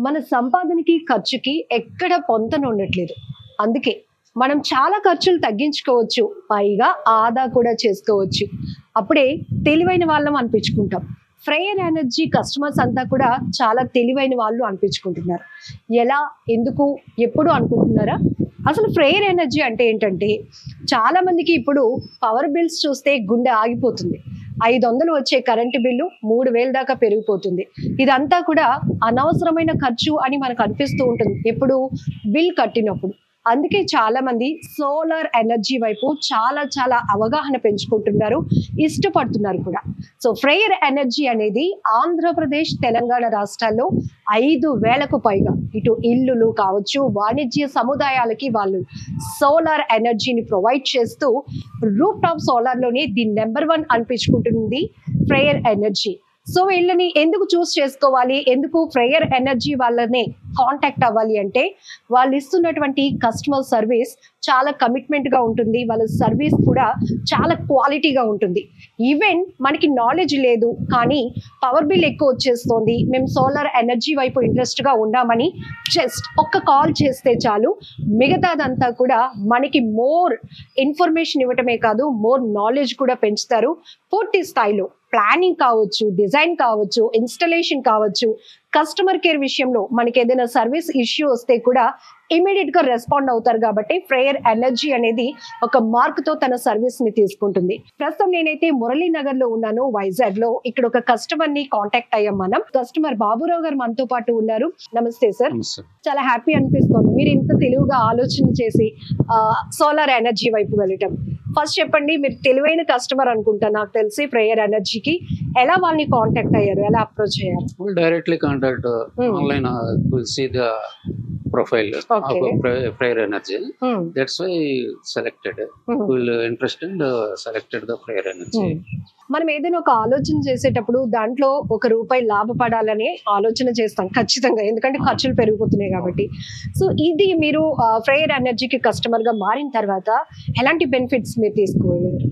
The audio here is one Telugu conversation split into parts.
మన సంపాదనకి ఖర్చుకి ఎక్కడ పొంతన ఉండట్లేదు అందుకే మనం చాలా ఖర్చులు తగ్గించుకోవచ్చు పైగా ఆదా కూడా చేసుకోవచ్చు అప్పుడే తెలివైన వాళ్ళం అనిపించుకుంటాం ఫ్రేయర్ ఎనర్జీ కస్టమర్స్ అంతా కూడా చాలా తెలివైన వాళ్ళు అనిపించుకుంటున్నారు ఎలా ఎందుకు ఎప్పుడు అనుకుంటున్నారా అసలు ఫ్రేయర్ ఎనర్జీ అంటే ఏంటంటే చాలా మందికి ఇప్పుడు పవర్ బిల్స్ చూస్తే గుండె ఆగిపోతుంది ఐదు వందలు వచ్చే కరెంటు బిల్లు మూడు వేల దాకా పెరిగిపోతుంది ఇదంతా కూడా అనవసరమైన ఖర్చు అని మనకు అనిపిస్తూ ఉంటుంది ఎప్పుడు బిల్ కట్టినప్పుడు అందుకే చాలా మంది సోలార్ ఎనర్జీ వైపు చాలా చాలా అవగాహన పెంచుకుంటున్నారు ఇష్టపడుతున్నారు కూడా సో ఫ్రేయర్ ఎనర్జీ అనేది ఆంధ్రప్రదేశ్ తెలంగాణ రాష్ట్రాల్లో ఐదు వేలకు పైగా ఇటు ఇల్లులు కావచ్చు వాణిజ్య సముదాయాలకి వాళ్ళు సోలార్ ఎనర్జీని ప్రొవైడ్ చేస్తూ రూప్ టాప్ సోలార్లోనే ది నెంబర్ వన్ అనిపించుకుంటుంది ఫ్రేయర్ ఎనర్జీ సో వీళ్ళని ఎందుకు చూస్ చేసుకోవాలి ఎందుకు ఫ్రేయర్ ఎనర్జీ వాళ్ళని కాంటాక్ట్ అవ్వాలి అంటే వాళ్ళు ఇస్తున్నటువంటి కస్టమర్ సర్వీస్ చాలా కమిట్మెంట్ గా ఉంటుంది వాళ్ళ సర్వీస్ కూడా చాలా క్వాలిటీగా ఉంటుంది ఈవెన్ మనకి నాలెడ్జ్ లేదు కానీ పవర్ బిల్ ఎక్కువ వచ్చేస్తోంది మేము సోలార్ ఎనర్జీ వైపు ఇంట్రెస్ట్ గా ఉన్నామని జస్ట్ ఒక్క కాల్ చేస్తే చాలు మిగతాదంతా కూడా మనకి మోర్ ఇన్ఫర్మేషన్ ఇవ్వటమే కాదు మోర్ నాలెడ్జ్ కూడా పెంచుతారు పూర్తి స్థాయిలో ప్లానింగ్ కావచ్చు డిజైన్ కావచ్చు ఇన్స్టలేషన్ కావచ్చు కస్టమర్ కేర్ విషయంలో మనకి ఏదైనా సర్వీస్ ఇష్యూ వస్తే కూడా ఇమీడియట్ గా రెస్పాండ్ అవుతారు కాబట్టి ఫ్రేయర్ ఎనర్జీ అనేది ఒక మార్క్ తో తన సర్వీస్ ని తీసుకుంటుంది ప్రస్తుతం నేనైతే మురళీ నగర్ లో ఉన్నాను వైజాగ్ లో ఇక్కడ ఒక కస్టమర్ ని కాంటాక్ట్ అయ్యాం మనం కస్టమర్ బాబురావు గారు మనతో పాటు ఉన్నారు నమస్తే సార్ నమస్తే చాలా హ్యాపీ అనిపిస్తుంది మీరు ఇంత తెలివిగా ఆలోచన చేసి సోలార్ ఎనర్జీ వైపు వెళ్ళటం ఫస్ట్ చెప్పండి మీరు తెలివైన కస్టమర్ అనుకుంటా నాకు తెలిసి ప్రేయర్ ఎనర్జీకి ఎలా వాళ్ళని కాంటాక్ట్ అయ్యారు ఎలా అప్రోచ్ అయ్యారు We'll directly contact uh, Hmm. online. Uh, we'll see the profile Okay. of prayer, prayer energy. Hmm. That's why selected. Hmm. We'll interested uh, selected the prayer energy. Hmm. మనం ఏదైనా ఒక ఆలోచన చేసేటప్పుడు దాంట్లో ఒక రూపాయి లాభపడాలని ఆలోచన చేస్తాం ఖచ్చితంగా ఎందుకంటే ఖర్చులు పెరిగిపోతున్నాయి కాబట్టి సో ఇది మీరు ఫ్రేయర్ ఎనర్జీకి కస్టమర్ గా మారిన తర్వాత ఎలాంటి బెనిఫిట్స్ మీరు తీసుకోగలరు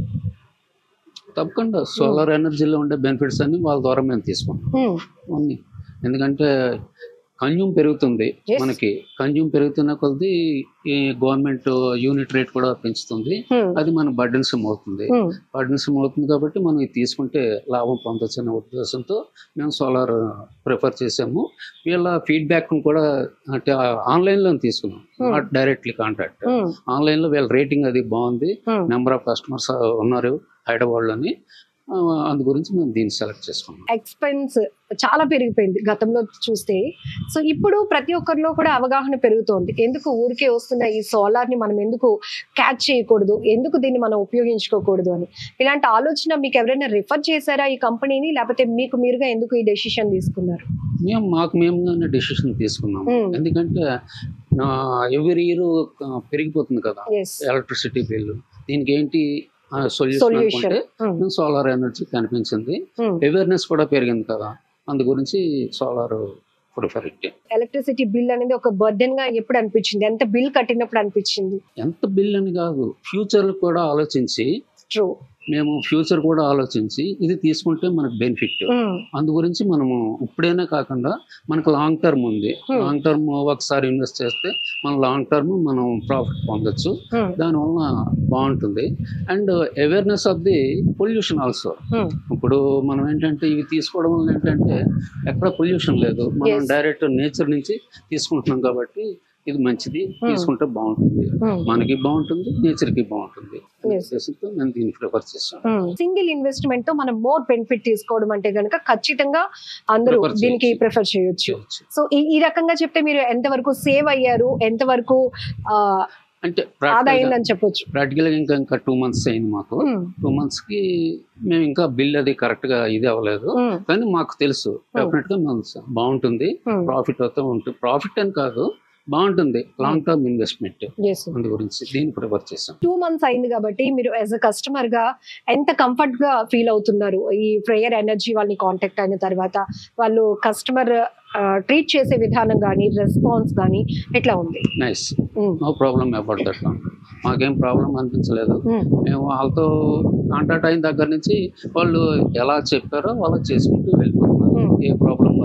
తప్పకుండా సోలార్ ఎనర్జీలో ఉండే బెనిఫిట్స్ అన్ని వాళ్ళ ద్వారా మేము తీసుకుంటాం Hmm. అన్ని ఎందుకంటే కన్జ్యూమ్ పెరుగుతుంది Yes. మనకి కన్జ్యూమ్ పెరుగుతున్న కొద్దీ ఈ గవర్నమెంట్ యూనిట్ రేట్ కూడా పెంచుతుంది Hmm. అది మన బర్డెన్సమ్ అవుతుంది Hmm. బర్డెన్సమ్ అవుతుంది కాబట్టి మనం ఇది తీసుకుంటే లాభం పొందొచ్చు అనే ఉద్దేశంతో మేము సోలార్ ప్రిఫర్ చేసాము వీళ్ళ ఫీడ్బ్యాక్ కూడా అంటే ఆన్లైన్లో తీసుకున్నాం Hmm. Not directly contact Hmm. ఆన్లైన్లో వీళ్ళ రేటింగ్ అది బాగుంది Hmm. నెంబర్ ఆఫ్ కస్టమర్స్ ఉన్నారు హైదరాబాద్లోని ఆ, అందు గురించి మేము దీన్ని సెలెక్ట్ చేసుకున్నాం ఎక్స్పెన్స్ చాలా పెరిగిపోయింది గతంలో చూస్తే సో ఇప్పుడు ప్రతి ఒక్కరిలో కూడా అవగాహన పెరుగుతోంది ఎందుకు ఊరికే వస్తున్న ఈ సోలార్ ని మనం ఎందుకు క్యాచ్ చేయకూడదు ఎందుకు దీన్ని మనం ఉపయోగించుకోకూడదు అని ఇలాంటి ఆలోచన మీకు ఎవరైనా రిఫర్ చేశారా ఈ కంపెనీని లేకపోతే మీకు మీరుగా ఎందుకు ఈ డెసిషన్ తీసుకున్నారు మేము మాకు మేముగానే డెసిషన్ తీసుకున్నాం Hmm. ఎందుకంటే ఎవ్రీ ఇయర్ పెరిగిపోతుంది కదా ఎస్ ఎలక్ట్రిసిటీ బిల్లు దీనికి ఏంటి సొల్యూషన్ సొల్యూషన్ అనుకుంటే సోలార్ ఎనర్జీ కనిపించింది అవేర్నెస్ కూడా పెరిగింది కదా అందు గురించి సోలార్ ప్రిఫర్ ఎలక్ట్రిసిటీ బిల్ అనేది ఒక బర్డెన్ గా ఎప్పుడు అనిపించింది ఎంత బిల్ కట్టినప్పుడు అనిపించింది ఎంత బిల్ అని కాదు ఫ్యూచర్ కూడా ఆలోచించి ట్రూ మేము ఫ్యూచర్ కూడా ఆలోచించి ఇది తీసుకుంటే మనకు బెనిఫిట్ అందు గురించి మనము ఇప్పుడైనా కాకుండా మనకు లాంగ్ టర్మ్ ఉంది Hmm. లాంగ్ టర్మ్ ఒకసారి ఇన్వెస్ట్ చేస్తే మన లాంగ్ టర్మ్ మనం ప్రాఫిట్ పొందొచ్చు దానివల్ల బాగుంటుంది and awareness of the pollution also ఇప్పుడు మనం ఏంటంటే ఇవి తీసుకోవడం వల్ల ఏంటంటే ఎక్కడ పొల్యూషన్ లేదు మనం Yes. డైరెక్ట్ నేచర్ నుంచి తీసుకుంటున్నాం కాబట్టి ఇది మంచిది తీసుకుంటే బాగుంటుంది మనకి బాగుంటుంది నేచర్ కి బాగుంటుంది అనే Yes. ఉద్దేశంతో నేను దీన్ని ప్రిఫర్ చేస్తాను సింగిల్ ఇన్వెస్ట్మెంట్ తో మనం మోర్ బెనిఫిట్ తీసుకోవడం అంటే గనుక ఖచ్చితంగా అందరూ Prefer దీనికి చేయొచ్చు. ప్రిఫర్ చేయొచ్చు చేయొచ్చు. సో ఈ ఈ రకంగా చెప్తే మీరు ఎంతవరకు సేవ్ అయ్యారు ఎంతవరకు ఆ, అంటే ఆదా అయిందని చెప్పొచ్చు ప్రాక్టికల్ గా ఇంకా ఇంకా టూ మంత్స్ అయింది మాకు టూ మంత్స్ కి మేము ఇంకా బిల్ అది కరెక్ట్ గా ఇది అవ్వలేదు కానీ మాకు తెలుసు డెఫినెట్ గా మనం బాగుంటుంది ప్రాఫిట్ అవుతూ ఉంటుంది ప్రాఫిట్ అని కాదు బాగుంటుంది లాంగ్ టర్మ్ ఇన్వెస్ట్మెంట్ అందు గురించి దీన్ని ప్రిఫర్ చేసాం టూ మంత్స్ అయింది కాబట్టి మీరు యాజ్ అ కస్టమర్ గా ఎంత కంఫర్ట్ గా ఫీల్ అవుతున్నారు ఈ ప్రేయర్ ఎనర్జీ వాళ్ళని కాంటాక్ట్ అయిన తర్వాత వాళ్ళు కస్టమర్ ట్రీట్ చేసే విధానం కానీ రెస్పాన్స్ కానీ ఎట్లా ఉంది nice no problem about that మాకేం ప్రాబ్లం అనిపించలేదు మేము వాళ్ళతో కాంటాక్ట్ అయిన దగ్గర నుంచి వాళ్ళు ఎలా చెప్పారో వాళ్ళకి చేసుకుంటూ వెళ్ళిపోతున్నారు ఏ ప్రాబ్లం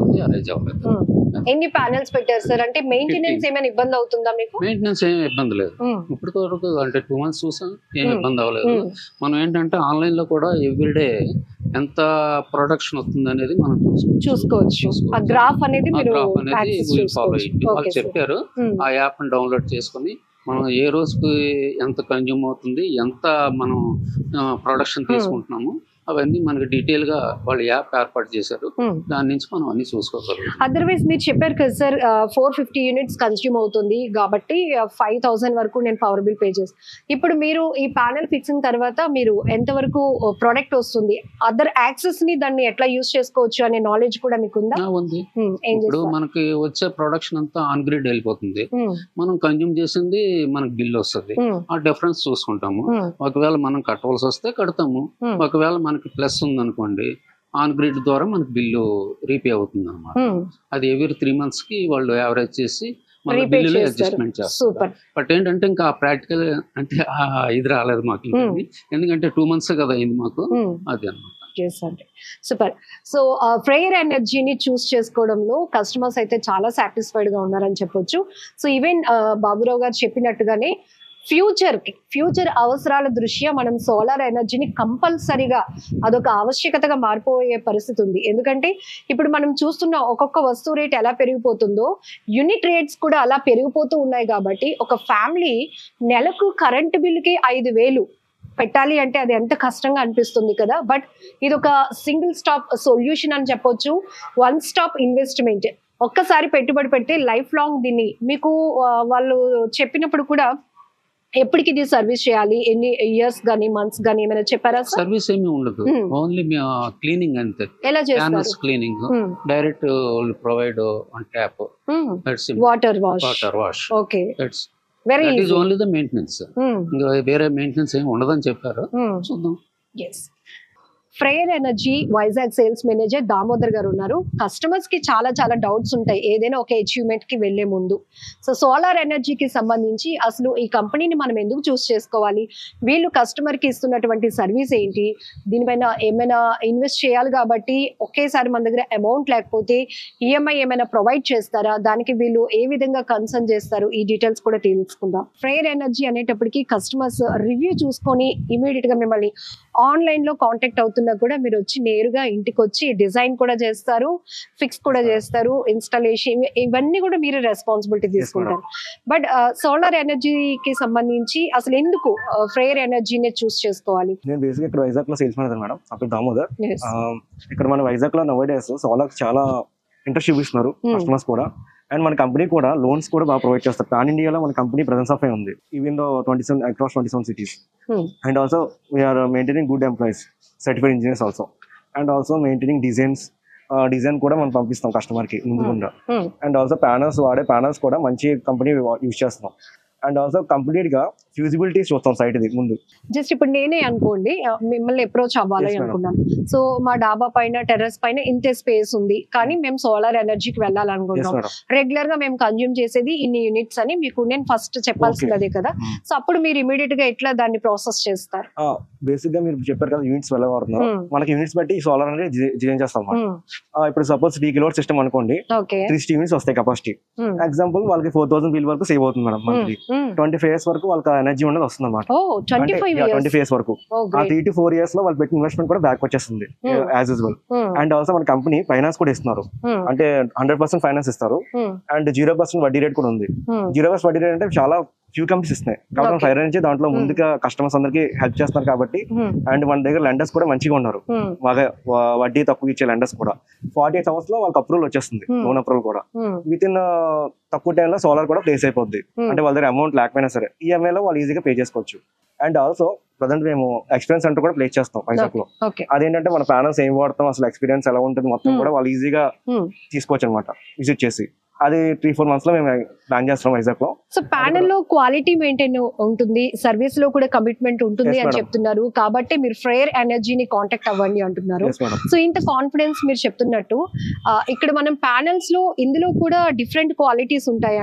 అది అరేంజ్ అవ్వలేదు ఎన్ని ప్యానెల్స్ పెట్టారు సార్ అంటే మెయింటెనెన్స్ ఏమైనా ఇబ్బంది అవుతుందా మీకు మెయింటెనెన్స్ ఏం ఇబ్బంది లేదు ఉమ్, ఇప్పటి వరకు అంటే టూ మంత్స్ చూసాం ఏం Hmm. ఇబ్బంది అవ్వలేదు ఉమ్, మనం ఏంటంటే ఆన్లైన్ లో కూడా ఎవ్రీడే ఎంత ప్రొడక్షన్ వస్తుంది అనేది మనం చూసుకోవచ్చు చూసుకోవచ్చు ఆ చూసుకోవచ్చు. గ్రాఫ్ అనేది ఆ మీరు గ్రాఫ్ అనేది యాక్సెస్ వీల్ ఫాలో చూసుకోవచ్చు అయ్యి వాళ్ళు ఓకే సార్ చెప్పారు ఉమ్, ఆ యాప్ ని డౌన్లోడ్ చేసుకొని మనం ఏ రోజుకి ఎంత కన్జ్యూమ్ అవుతుంది ఎంత మనం ప్రొడక్షన్ తీసుకుంటున్నాము అవన్నీ మనకి డీటెయిల్ గా వాళ్ళు యాప్ ఏర్పాటు చేశారు ఉమ్. దాని నుంచి మనం అన్ని చూసుకోగలుగుతాం అదర్వైజ్ మీరు చెప్పారు కదా sir four fifty units consume అవుతుంది కాబట్టి ఫైవ్ థౌసండ్ వరకు నేను పవర్ బిల్ పే చేస్తాను ఇప్పుడు మీరు ఈ ప్యానెల్ ఫిక్సింగ్ తర్వాత మీరు ఎంత వరకు ప్రొడక్ట్ వస్తుంది అదర్ యాక్సెస్ ని దాన్ని ఎట్లా యూస్ చేసుకోవచ్చు అనే నాలెడ్జ్ కూడా మీకు ఉందా ఆ, ఉంది ఉమ్, ఏం ఇప్పుడు చేస్తారు మనకి వచ్చే ప్రొడక్షన్ అంతా ఆన్ గ్రిడ్ వెళ్ళిపోతుంది ఉమ్, మనం కన్జ్యూమ్ చేసింది మనకి బిల్ వస్తుంది ఉమ్, ఆ డిఫరెన్స్ చూసుకుంటాము ఉమ్, ఒకవేళ మనం కట్టవలసి వస్తే కడతాము ఉమ్, ఒకవేళ మనకి ప్లస్ ఉందనుకోండి ఆన్ గ్రిడ్ ద్వారా మనకి బిల్లు రీపే అవుతుంది అనమాట ఉమ్. అది ఎవరి త్రీ మంత్స్ కి వాళ్ళు యావరేజ్ చేసి మన Repay బిల్లులో చేస్తారు. అడ్జస్ట్మెంట్ చేస్తారు సూపర్ బట్ ఏంటంటే ఇంకా ప్రాక్టికల్ అంటే ఆ ఇది రాలేదు మాకు ఇంకా Hmm. ఇది. ఎందుకంటే టూ మంత్స్ కదా అయింది మాకు ఉమ్. అది అనమాట చేసండి సూపర్ సో ఫ్రేయర్ ఎనర్జీని చూస్ చేసుకోవడంలో కస్టమర్స్ అయితే చాలా సాటిస్ఫైడ్ గా ఉన్నారని చెప్పొచ్చు సో ఈవెన్ బాబురావు గారు చెప్పినట్టుగానే ఫ్యూచర్ కి ఫ్యూచర్ అవసరాల దృష్ట్యా మనం సోలార్ ఎనర్జీని కంపల్సరీగా అదొక ఆవశ్యకతగా మారిపోయే పరిస్థితి ఉంది ఎందుకంటే ఇప్పుడు మనం చూస్తున్న ఒక్కొక్క వస్తువు రేట్ ఎలా పెరిగిపోతుందో యూనిట్ రేట్స్ కూడా అలా పెరిగిపోతూ ఉన్నాయి కాబట్టి ఒక ఫ్యామిలీ నెలకు కరెంటు బిల్లుకి ఐదు వేలు పెట్టాలి అంటే అది ఎంత కష్టంగా అనిపిస్తుంది కదా బట్ ఇది ఒక సింగిల్ స్టాప్ సొల్యూషన్ అని చెప్పొచ్చు వన్ స్టాప్ ఇన్వెస్ట్మెంట్ ఒక్కసారి పెట్టుబడి పెడితే లైఫ్ లాంగ్ దీన్ని మీకు ఆ, వాళ్ళు చెప్పినప్పుడు కూడా ఎప్పటికి ఇది సర్వీస్ చేయాలి ఎన్ని ఇయర్స్ గానీ మంత్స్ గానీ ఏమైనా చెప్పారా సార్ సర్వీస్ ఏమీ ఉండదు Hmm. ఓన్లీ క్లీనింగ్ అంతే ఎలా ప్యానల్స్ చేస్తారు cleaning direct provide on tap that's water wash water wash okay that's very that is easy only the maintenance ఇంకా వేరే మెయింటెనెన్స్ ఏమి ఉండదని చెప్పారు చూద్దాం yes Freyr energy Vizag sales manager Damodar గారు ఉన్నారు కస్టమర్స్ కి చాలా చాలా డౌట్స్ ఉంటాయి ఏదైనా ఒక అచీవ్మెంట్ కి వెళ్లే ముందు సో సోలార్ ఎనర్జీకి సంబంధించి అసలు ఈ కంపెనీని మనం ఎందుకు చూస్ చేసుకోవాలి వీళ్ళు కస్టమర్ కి ఇస్తున్నటువంటి సర్వీస్ ఏంటి దీనిపైన ఏమైనా ఇన్వెస్ట్ చేయాలి కాబట్టి ఒకేసారి మన దగ్గర అమౌంట్ లేకపోతే ఈఎంఐ ఏమైనా ప్రొవైడ్ చేస్తారా దానికి వీళ్ళు ఏ విధంగా కన్సర్న్ చేస్తారు ఈ డీటెయిల్స్ కూడా తెలుసుకుందాం ఫ్రేయర్ ఎనర్జీ అనేటప్పటికి కస్టమర్స్ రివ్యూ చూసుకొని ఇమీడియట్ గా మిమ్మల్ని ఆన్లైన్ లో కాంటాక్ట్ అవుతున్నా కూడా మీరు వచ్చి నేరుగా ఇంటికి వచ్చి డిజైన్ కూడా చేస్తారు ఫిక్స్ కూడా చేస్తారు ఇన్స్టాలేషన్ ఇవన్నీ కూడా మీరు రెస్పాన్సిబిలిటీ తీసుకుంటారు బట్ సోలార్ ఎనర్జీకి సంబంధించి అసలు ఎందుకు ఫ్రేయర్ ఎనర్జీనే చూస్ చేసుకోవాలి నేను బేసిక్ ఇక్కడ వైజాగ్ లో సేల్స్ మేనేజర్ మేడం అక్కడ దామోదర్ Yes. ఆ, ఇక్కడ మన వైజాగ్ లో నవ్ డేస్ సోలార్ చాలా ఇంట్రెస్ట్ చూపిస్తున్నారు Hmm. కస్టమర్స్ కూడా అండ్ మన కంపెనీ కూడా లోన్స్ కూడా బాగా ప్రొవైడ్ చేస్తారు పాన్ ఇండియాలో మన కంపెనీ ప్రెసెన్స్ ఆఫ్ ఉంది even though twenty seven across twenty seven cities Hmm. And also we are maintaining good employees certified engineers also and also maintaining designs design కూడా మనం పంపిస్తాం కస్టమర్ కి ముందుకుండా Hmm. అండ్ ఆల్సో ప్యానల్స్ వాడే ప్యానల్స్ కూడా మంచి కంపెనీ యూజ్ చేస్తున్నాం అండ్ ఆల్సో కంప్లీట్ గా ఫ్యూజిబిలిటీ చూస్తాం సైట్ ఇది ముందు జస్ట్ ఇప్పుడు నేనే అనుకోండి ఆ, మిమ్మల్ని అప్రోచ్ అవ్వాలి Yes, madam. అనుకున్నాను సో మా డాబా పైన టెర్రస్ పైన ఇంతే స్పేస్ ఉంది కానీ మేము సోలార్ ఎనర్జీకి ఎస్ వెళ్ళాలనుకుంటాం మేడం రెగ్యులర్ గా మేము కన్జ్యూమ్ చేసేది ఇన్ని యూనిట్స్ అని మీకు నేను ఫస్ట్ చెప్పాల్సింది అదే కదా Hmm. సో అప్పుడు మీరు ఇమీడియట్ గా ఎట్లా దాన్ని ప్రాసెస్ చేస్తారు బేసిక్ గా మీరు చెప్పారు కదా యూనిట్స్ వెళ్ళ వాడుతున్నారు Hmm. మనకి యూనిట్స్ బట్టి సోలార్ అనేది డిజై- డిజైన్ చేస్తాం అన్నమాట. Hmm. ఆ, ఇప్పుడు సపోజ్ త్రీ కిలో సిస్టమ్ అనుకోండి ఓకే త్రీ యూనిట్స్ వస్తాయి కెపాసిటీ Hmm. ఎగ్జాంపుల్ వాళ్ళకి ఫోర్ థౌసండ్ బిల్ వరకు సేవ్ అవుతుంది madam monthly Hmm. Twenty five years వరకు వాళ్ళకి ఎనర్జీ ఉండదు వస్తుంది అనమాట ఓ twenty five twenty years five years వరకు ఓ ఆ great three to four years లో వాళ్ళు పెట్టిన ఇన్వెస్ట్మెంట్ కూడా బ్యాక్ వచ్చేస్తుంది Hmm. As usual and also మన కంపెనీ ఫైనాన్స్ కూడా ఇస్తున్నారు అంటే హండ్రెడ్ పర్సెంట్ ఫైనాన్స్ ఇస్తారు అండ్ జీరో పర్సెంట్ వడ్డీ రేట్ కూడా ఉంది జీరో పర్సెంట్ వడ్డీ రేట్ అంటే చాలా ఫ్యూ కంపెనీస్ ఇస్తున్నాయి కాబట్టి Okay. ఫైర్ నుంచి దాంట్లో Hmm. ముందుగా కస్టమర్స్ అందరికి హెల్ప్ చేస్తున్నారు కాబట్టి అండ్ మన దగ్గర లెండర్స్ కూడా మంచిగా ఉన్నారు బాగా వ- వడ్డీ తక్కువ ఇచ్చే లెండర్స్ కూడా ఫార్టీ ఎయిట్ అవర్స్ లో వాళ్ళకి అప్రూవల్ వచ్చేస్తుంది Hmm. లోన్ అప్రూవల్ కూడా విత్ ఇన్ తక్కువ టైంలో సోలార్ కూడా ప్లేస్ అయిపోద్ది అంటే వాళ్ళ దగ్గర అమౌంట్ లేకపోయినా సరే ఈఎంఐ లో వాళ్ళు ఈజీగా పే చేసుకోవచ్చు అండ్ ఆల్సో ప్రజెంట్ మేము ఎక్స్పీరియన్స్ సెంటర్ కూడా ప్లేస్ చేస్తాం వైజాగ్ లో ఓకే అదేంటంటే మన ప్యానల్స్ ఏం వాడతాం అసలు ఎక్స్పీరియన్స్ ఎలా ఉంటుంది మొత్తం Hmm. కూడా వాళ్ళు ఈజీగా తీసుకోవచ్చు అనమాట విజిట్ చేసి అది త్రీ ఫోర్ మంత్స్ లో మేము ప్లాన్ చేస్తాం వైజాగ్ లో సో ప్యానెల్ లో క్వాలిటీ మెయింటైన్ ఉంటుంది సర్వీస్ లో కూడా కమిట్మెంట్ ఉంటుంది Yes, అని madam. చెప్తున్నారు కాబట్టి మీరు ఫ్రేయర్ ఎనర్జీని కాంటాక్ట్ అవ్వండి అంటున్నారు ఎస్ మేడం సో ఇంత కాన్ఫిడెన్స్ మీరు చెప్తున్నట్టు ఆ, ఇక్కడ మనం ప్యానెల్స్ లో ఇందులో కూడా డిఫరెంట్ క్వాలిటీస్ ఉంటాయా అండి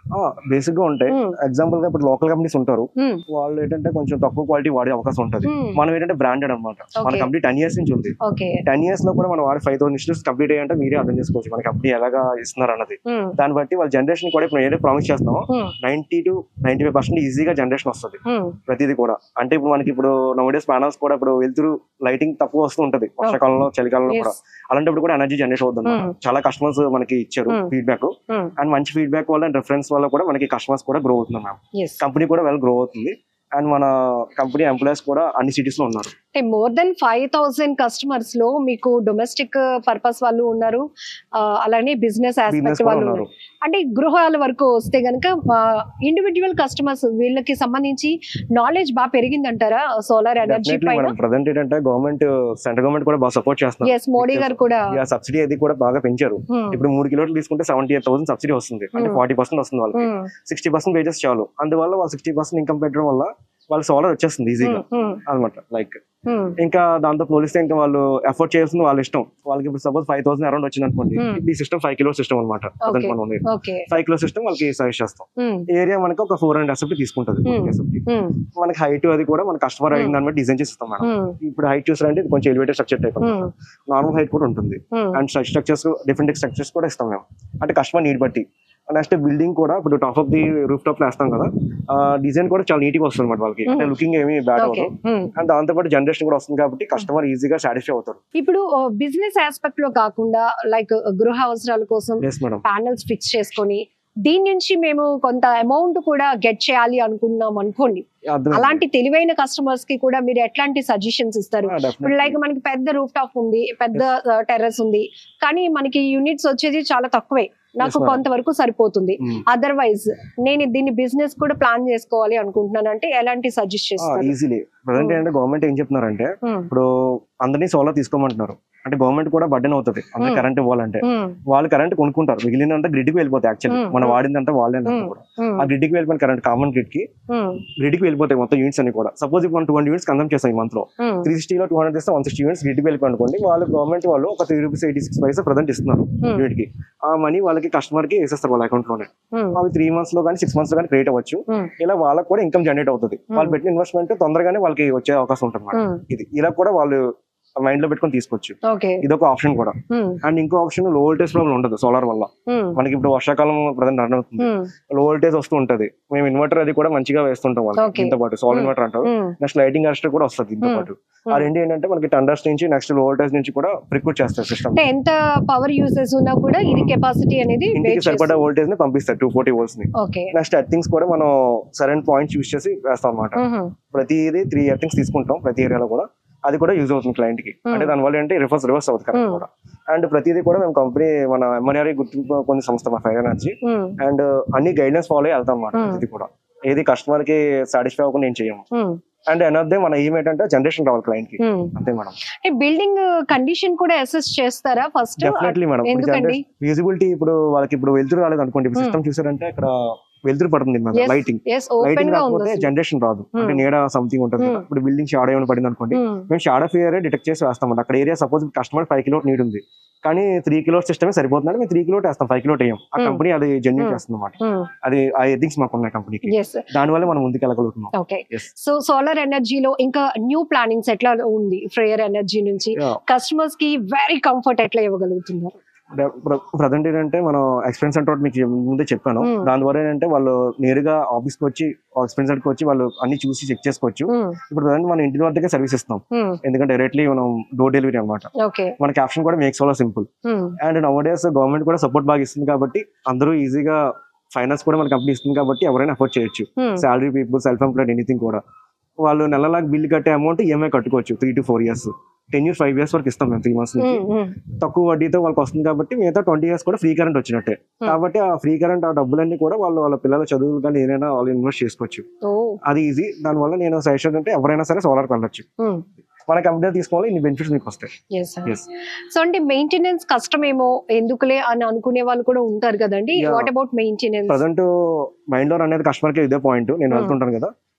బేసిక్ గా ఉంటాయి ఉమ్, ఎగ్జాంపుల్ గా ఇప్పుడు లోకల్ కంపెనీస్ ఉంటారు ఉమ్, వాళ్ళు ఏంటంటే కొంచెం తక్కువ క్వాలిటీ వాడే అవకాశం ఉంటుంది ఉమ్, మనం ఏంటంటే బ్రాండెడ్ అనమాట మన Okay. కంపెనీ టెన్ ఇయర్స్ నుంచి ఉంది ఓకే టెన్ ఇయర్స్ లో కూడా మనం వాడి ఫైవ్ థౌసండ్ ఇన్స్టిట్యూట్స్ కంప్లీట్ అయ్యంటే మీరే అర్థం చేసుకోవచ్చు మన కంపెనీ ఎలాగా ఇస్తున్నారు అన్నది ఉమ్, దాన్ని బట్టి వాళ్ళ జనరేషన్ కూడా ఇప్పుడు ఏదైతే ప్రామిస్ చేస్తామో um, ninety two ninety five percent ఈజీగా జనరేషన్ వస్తుంది ఉమ్, ప్రతిదీ కూడా అంటే ఇప్పుడు మనకి ఇప్పుడు నవడేస్ ప్యానల్స్ కూడా ఇప్పుడు వెళ్తురు లైటింగ్ తక్కువ వస్తూ ఉంటది వర్షాకాలంలో చలికాలంలో Yes. కూడా అలాంటప్పుడు కూడా ఎనర్జీ జనరేట్ అవుతుంది అన్నమాట. Hmm. చాలా కస్టమర్స్ మనకి ఇచ్చారు Hmm. ఫీడ్బ్యాక్ ఉమ్, అండ్ మంచి ఫీడ్బ్యాక్ వల్ల అండ్ రెఫరెన్స్ వల్ల కూడా మనకి కస్టమర్స్ కూడా గ్రో అవుతుంది మ్యామ్ ఎస్ కంపెనీ కూడా వెల్ గ్రో అవుతుంది అండ్ మన కంపెనీ ఎంప్లాయీస్ కూడా అన్ని సిటీస్ లో ఉన్నారు అంటే more than five thousand customers లో మీకు డొమెస్టిక్ పర్పస్ వాళ్ళు ఉన్నారు ఆ, అలానే బిజినెస్ బిజినెస్ ఆస్పెక్ట్ కూడా వాళ్ళు ఉన్నారు ఉన్నారు అంటే గృహాల వరకు వస్తే గనక ఇండివిజువల్ కస్టమర్స్ వీళ్ళకి సంబంధించి నాలెడ్జ్ బాగా పెరిగిందంటారా సోలార్ ఎనర్జీ డెఫినెట్లీ పైన మేడం ప్రజెంట్ ఏంటంటే గవర్నమెంట్ సెంట్రల్ గవర్నమెంట్ కూడా బాగా సపోర్ట్ చేస్తున్నారు ఎస్ మోడీ గారు కూడా సబ్సిడీ అది కూడా బాగా పెంచారు Hmm. ఇప్పుడు మూడు కిలోమీటర్లు తీసుకుంటే సెవెంటీ ఎయిట్ థౌసండ్ సబ్సిడీ వస్తుంది అంటే Hmm. ఫార్టీ పర్సెంట్ వస్తుంది వాళ్ళకి Hmm. సిక్స్టీ పర్సెంట్ వేజెస్ చాలు అందువల్ల వాళ్ళు సిక్స్టీ పర్సెంట్ ఇన్కమ్ పెట్టడం వల్ల వాళ్ళు సోలార్ వచ్చేస్తుంది ఈజీగా Hmm. Hmm. అనమాట లైక్ Hmm. ఇంకా దాంతో పోలిస్తే ఇంకా వాళ్ళు ఎఫోర్డ్ చేయాల్సింది వాళ్ళ ఇష్టం వాళ్ళకి ఇప్పుడు సపోజ్ ఫైవ్ థౌసండ్ అరౌండ్ వచ్చింది అనుకోండి Hmm. ఈ సిస్టమ్ ఫైవ్ కిలో సిస్టమ్ అనమాట Okay. మనం ఉండేది ఓకే ఫైవ్ కిలో సిస్టమ్ వాళ్ళకి సజెస్ట్ చేస్తాం Hmm. ఏరియా మనకి ఒక ఫోర్ హండ్రెడ్ ఎస్ఎఫ్టీ తీసుకుంటుంది Hmm. SFT. Hmm. మనకి హైట్ అది కూడా మన కస్టమర్ అడిగిన Hmm. దాన్ని బట్టి డిజైన్ చేసి ఇస్తాం మేడం Hmm. ఇప్పుడు హైట్ చూసారంటే ఇది కొంచెం elevated structure type Hmm. Normal height కూడా ఉంటుంది Hmm. And structures different structures కూడా ఇస్తాం మేము అంటే కస్టమర్ నీడ్ బట్టి నెక్స్ట్ బిల్డింగ్ కూడా ఇప్పుడు top of the roof top వేస్తాం కదా డిజైన్ కూడా చాలా నీట్ గా వస్తుంది అనమాట వాళ్ళకి అంటే Mhm. లుకింగ్ ఏమీ బ్యాడ్ ఓకే అవ్వదు Hmm. అండ్ దాంతో పాటు జనరేషన్ కూడా వస్తుంది కాబట్టి కస్టమర్ ఈజీగా సాటిస్ఫై అవుతారు ఇప్పుడు బిజినెస్ ఆస్పెక్ట్ లో కాకుండా లైక్ గృహ అవసరాల కోసం ఎస్ మేడం ప్యానల్స్ ఫిక్స్ చేసుకొని దీని నుంచి మేము కొంత అమౌంట్ కూడా గెట్ చేయాలి అనుకున్నాం అనుకోండి అలాంటి తెలివైన కస్టమర్స్ కి కూడా మీరు ఎట్లాంటి సజెషన్స్ ఇస్తారు ఇప్పుడు లైక్ మనకి పెద్ద రూఫ్ టాప్ ఉంది పెద్ద టెర్రస్ ఉంది కానీ మనకి యూనిట్స్ వచ్చేది చాలా తక్కువే నాకు madam. కొంతవరకు సరిపోతుంది అదర్వైజ్ నేను దీన్ని బిజినెస్ కూడా ప్లాన్ చేసుకోవాలి అనుకుంటున్నాను అంటే ఎలాంటి సజెస్ట్ చేస్తారు ఈజీలీ ప్రజెంట్ Hmm. ఏంటంటే గవర్నమెంట్ ఏం చెప్తున్నారంటే Hmm. ఇప్పుడు అందరినీ సోలార్ తీసుకోమంటున్నారు అంటే గవర్నమెంట్ కూడా బడ్డెన్ అవుతుంది అందరు Hmm. కరెంట్ ఇవ్వాలంటే Hmm. వాళ్ళు కరెంట్ కొనుక్కుంటారు మిగిలినంతా గ్రిడ్ కి వెళ్ళిపోతాయి యాక్చువల్లీ Hmm. మనం Hmm. వాడిందంతా వాళ్ళే Hmm. కూడా Hmm. ఆ గ్రిడ్ కి వెళ్ళిపోయిన కరెంట్ కామన్ గ్రిడ్ కి Hmm. గ్రిడ్ కి వెళ్ళిపోతాయి మొత్తం యూనిట్స్ అన్ని కూడా సపోజ్ ఇప్పుడు టూ హండ్రెడ్ యూనిట్స్ కన్సమ్ చేస్తాం ఈ మంత్ లో Hmm. త్రీ సిక్స్టీలో టూ హండ్రెడ్ ఇస్తే వన్ సిక్స్టీ యూనిట్స్ గ్రిడ్ కి వెళ్ళిపోయి అనుకోండి వాళ్ళు గవర్నమెంట్ వాళ్ళు ఒక three rupees eighty six paisa present ఇస్తున్నారు Hmm. యూనిట్ కి ఆ మనీ వాళ్ళకి కస్టమర్ కి వేసేస్తారు వాళ్ళ అకౌంట్ లోనే Hmm. అవి త్రీ మంత్స్ లో కానీ సిక్స్ మంత్స్ లో కానీ క్రియేట్ అవ్వచ్చు Hmm. ఇలా వాళ్ళకి కూడా ఇన్కమ్ జనరేట్ అవుతుంది వాళ్ళు Hmm. పెట్టిన ఇన్వెస్ట్మెంట్ తొందరగానే వాళ్ళకి వచ్చే అవకాశం ఉంటుంది మేడం. Hmm. ఇది ఇలా కూడా వాళ్ళు మైండ్ లో పెట్టుకొని తీసుకోవచ్చు ఓకే ఇది ఒక ఆప్షన్ కూడా Hmm. అండ్ ఇంకో ఆప్షన్ లో వోల్టేజ్ ప్రాబ్లం ఉండదు సోలార్ వల్ల Hmm. మనకి ఇప్పుడు వర్షాకాలం ప్రజెంట్ రన్ అవుతుంది Hmm. లో వోల్టేజ్ వస్తూ ఉంటది మేము ఇన్వర్టర్ అది కూడా మంచిగా వేస్తుంటాం వాళ్ళకి Okay. దీంతో పాటు సోలార్ Hmm. ఇన్వర్టర్ అంటారు Hmm. నెక్స్ట్ లైటింగ్ అరెస్టర్ కూడా వస్తుంది దీంతో Hmm. పాటు ఆ రెండు ఏంటంటే మనకి టండర్స్ నుంచి నెక్స్ట్ లో వోల్టేజ్ నుంచి కూడా ప్రిక్రూట్ చేస్తారు సిస్టమ్ అంటే ఎంత పవర్ యూసెస్ ఉన్నా కూడా ఇది కెపాసిటీ అనేది ఇంటికి సరిపడా వోల్టేజ్ ని పంపిస్తారు టూ ఫోర్టీ వోల్ట్స్ ని ఓకే నెక్స్ట్ ఎర్తింగ్స్ కూడా మనం సరైన పాయింట్స్ యూస్ చేసి వేస్తాం అనమాట ప్రతిది త్రీ ఎర్తింగ్స్ తీసుకుంటాం ప్రతి ఏరియాలో కూడా అది కూడా యూజ్ అవుతుంది క్లయింట్ కి Hmm. అంటే దానివల్ల ఏంటి రివర్స్ రివర్స్ అవుతుంది కరెక్ట్ Hmm. కూడా అండ్ ప్రతిదీ కూడా మేము కంపెనీ మన ఎంఆర్ఆర్ గుర్తింపు కొన్ని సంస్థ మా ఫైర్ ఎనర్జీ అండ్ అన్ని గైడెన్స్ ఫాలో అయ్యి వెళ్తాం అన్నమాట Hmm. ఇది కూడా ఏది కస్టమర్ కి సాటిస్ఫై అవ్వకుండా ఏం చేయము అండ్ అనర్థే మన ఏం ఏంటంటే జనరేషన్ రావాలి క్లయింట్ కి అంతే మేడం బిల్డింగ్ కండిషన్ కూడా అసెస్ చేస్తారా ఫస్ట్ డెఫినెట్లీ మేడం ఎందుకండి విజిబిలిటీ ఇప్పుడు వాళ్ళకి ఇప్పుడు వెళ్తురు రాలేదు అనుకోండి Hmm. సిస్టమ్ చూసారంటే ఇక్కడ వెళ్తురు పడుతుంది Yes. Lighting yes open lighting గా రాకపోతే ఉంది జనరేషన్ రాదు Hmm. అంటే నీడ సంథింగ్ ఉంటుంది కదా Hmm. ఇప్పుడు బిల్డింగ్ షాడో ఏమైనా పడింది అనుకోండి మేము షాడో ఫియర్ డిటెక్ట్ చేసి వేస్తాం అక్కడ area suppose customer five kilo need ఉంది కానీ త్రీ కిలో సిస్టమే సరిపోతుందంటే మేము త్రీ కిలో వేస్తాం ఫైవ్ కిలో వేయం ఆ Hmm. కంపెనీ అది జెన్యున్ Hmm. చేస్తుంది అనమాట అది ఆ ఎథింగ్స్ మాకు ఉన్నాయి కంపెనీకి ఎస్ దానివల్ల మనం ముందుకు వెళ్ళగలుగుతున్నాం ఓకే Yes. సో సోలార్ ఎనర్జీలో ఇంకా న్యూ ప్లానింగ్స్ ఎట్లా ఉంది ఫ్రేయర్ ఎనర్జీ నుంచి Yeah. కస్టమర్స్ కి వెరీ కంఫర్ట్ ఎట్లా ఇవ్వగలుగుతున్నారు ప్రజెంట్ ఏంటంటే మనం ఎక్స్పీరియన్స్ అంటే మీకు ముందే చెప్పాను Hmm. దాని ద్వారా ఏంటంటే వాళ్ళు నేరుగా ఆఫీస్ కి వచ్చి ఎక్స్పీరియన్స్ కి వచ్చి వాళ్ళు అన్ని చూసి చెక్ చేసుకోవచ్చు ఇప్పుడు ప్రజెంట్ మన ఇంటి వద్దకే సర్వీస్ ఇస్తాం ఎందుకంటే డైరెక్ట్లీ మనం డోర్ డెలివరీ అన్నమాట ఓకే మన క్యాప్షన్ కూడా makes all simple and nowadays government కూడా సపోర్ట్ బాగా ఇస్తుంది కాబట్టి అందరూ ఈజీగా ఫైనాన్స్ కూడా మన కంపెనీ ఇస్తుంది కాబట్టి ఎవరైనా అఫోర్డ్ చేయొచ్చు salary people self employed anything కూడా వాళ్ళు నెలలా బిల్ కట్టే అమౌంట్ ఈఎంఐ కట్టుకోవచ్చు three to four years ten years five years వరకు ఇస్తాం మేము త్రీ మంత్స్ నుంచి తక్కువ వడ్డీతో వాళ్ళకి వస్తుంది కాబట్టి మిగతా ట్వంటీ ఇయర్స్ కూడా ఫ్రీ కరెంట్ వచ్చినట్టే కాబట్టి ఆ ఫ్రీ కరెంట్ ఆ డబ్బులన్నీ కూడా వాళ్ళు వాళ్ళ పిల్లల చదువులు కానీ ఏదైనా వాళ్ళు ఇన్వెస్ట్ చేసుకోవచ్చు ఓ అది ఈజీ దానివల్ల నేను సజెషన్ అంటే ఎవరైనా సరే సోలార్ వెళ్ళొచ్చు మన కంపెనీ తీసుకోవాలి ఇన్ని బెనిఫిట్స్ మీకు వస్తాయి ఎస్ ఎస్ సో అంటే మెయింటెనెన్స్ కష్టమేమో ఎందుకులే అని అనుకునే వాళ్ళు కూడా ఉంటారు కదండి Yeah. What about maintenance present mind లో అనేది కస్టమర్ కి ఇదే పాయింట్ నేను Hmm. వెళ్తుంటాను కదా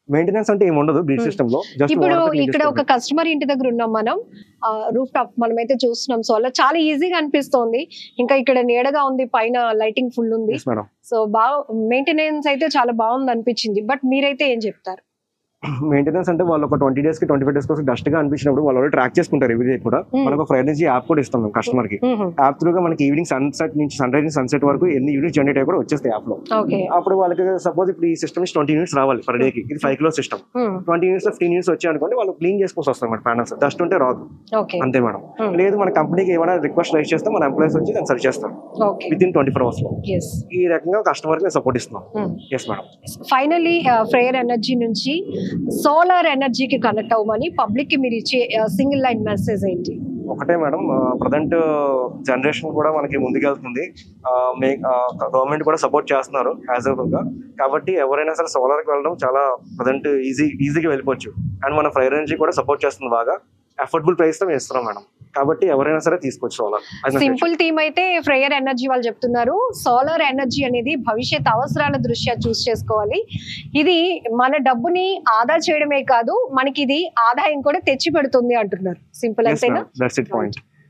మెయింటెనెన్స్ అంటే ఏమి ఉండదు బ్రీడ్ Hmm. సిస్టమ్ లో జస్ట్ ఇప్పుడు ఇక్కడ ఒక కస్టమర్ ఇంటి దగ్గర ఉన్నాం మనం రూఫ్ టాప్ మనమైతే చూస్తున్నాం సో అలా చాలా ఈజీగా అనిపిస్తోంది ఇంకా ఇక్కడ నీడగా ఉంది పైన లైటింగ్ ఫుల్ ఉంది మేడం సో బాగా మెయింటెనెన్స్ అయితే చాలా బాగుంది అనిపించింది బట్ మీరైతే ఏం చెప్తారు మెయింటెనెన్స్ అంటే వాళ్ళు ఒక ట్వంటీ డేస్ కి ట్వంటీ ఫైవ్ డేస్ కోసం డస్ట్ గా అనిపించినప్పుడు వాళ్ళు ట్రాక్ చేసుకుంటారు ఎవ్రీ డే కూడా Hmm. మనకు ఒక ఎనర్జీ యాప్ కూడా ఇస్తాం మేము కస్టమర్ కి యాప్ త్రూగా మనకి ఈవినింగ్ సన్సెట్ నుంచి సన్ రైజ్ సన్సెట్ వరకు ఎన్ని యూనిట్స్ జనరేట్ అయ్యి కూడా వచ్చేస్తాయి యాప్ లో ఓకే అప్పుడు వాళ్ళకి సపోజ్ ఇప్పుడు ఈ సిస్టమ్ ట్వంటీ యూనిట్స్ రావాలి పర్ డే కి ఇది five kilo system twenty units fifteen units వచ్చాయి అనుకోండి వాళ్ళు క్లీన్ చేసుకోవాల్సి వస్తుంది మేడం ప్యానల్స్ డస్ట్ ఉంటే రాదు ఓకే అంతే మేడం Hmm. లేదు మన కంపెనీకి ఏమైనా రిక్వెస్ట్ రైజ్ చేస్తే మన ఎంప్లాయీస్ వచ్చి దాన్ని సరి చేస్తాం okay within twenty four hours లో ఎస్ ఈ రకంగా కస్టమర్ కి సపోర్ట్ ఇస్తున్నాం yes madam finally Freyr energy నుంచి సోలార్ ఎనర్జీకి కనెక్ట్ అవ్వమని పబ్లిక్ కి మీరు ఇచ్చే సింగిల్ లైన్ మెసేజ్ ఏంటి ఒకటే మేడం ప్రజెంట్ జనరేషన్ కూడా మనకి ముందుకెళ్తుంది గవర్నమెంట్ కూడా సపోర్ట్ చేస్తున్నారు యాజ్ గా కాబట్టి ఎవరైనా సరే సోలార్కి వెళ్ళడం చాలా ప్రజెంట్ ఈజీ ఈజీగా వెళ్ళిపోవచ్చు అండ్ మన ఫ్రైర్ ఎనర్జీ కూడా సపోర్ట్ చేస్తుంది బాగా అఫోర్డబుల్ ప్రైస్ తో మేము ఇస్తున్నాం మేడం కాబట్టి ఎవరైనా సరే తీసుకోవచ్చు సోలార్ సింపుల్ థీమ్ అయితే ఫ్రేయర్ ఎనర్జీ వాళ్ళు చెప్తున్నారు సోలార్ ఎనర్జీ అనేది భవిష్యత్ అవసరాల దృష్ట్యా చూస్ చేసుకోవాలి ఇది మన డబ్బుని ఆదా చేయడమే కాదు మనకి ఇది ఆదాయం కూడా తెచ్చి పెడుతుంది అంటున్నారు సింపుల్ అంతేనా దట్స్ ఇట్ పాయింట్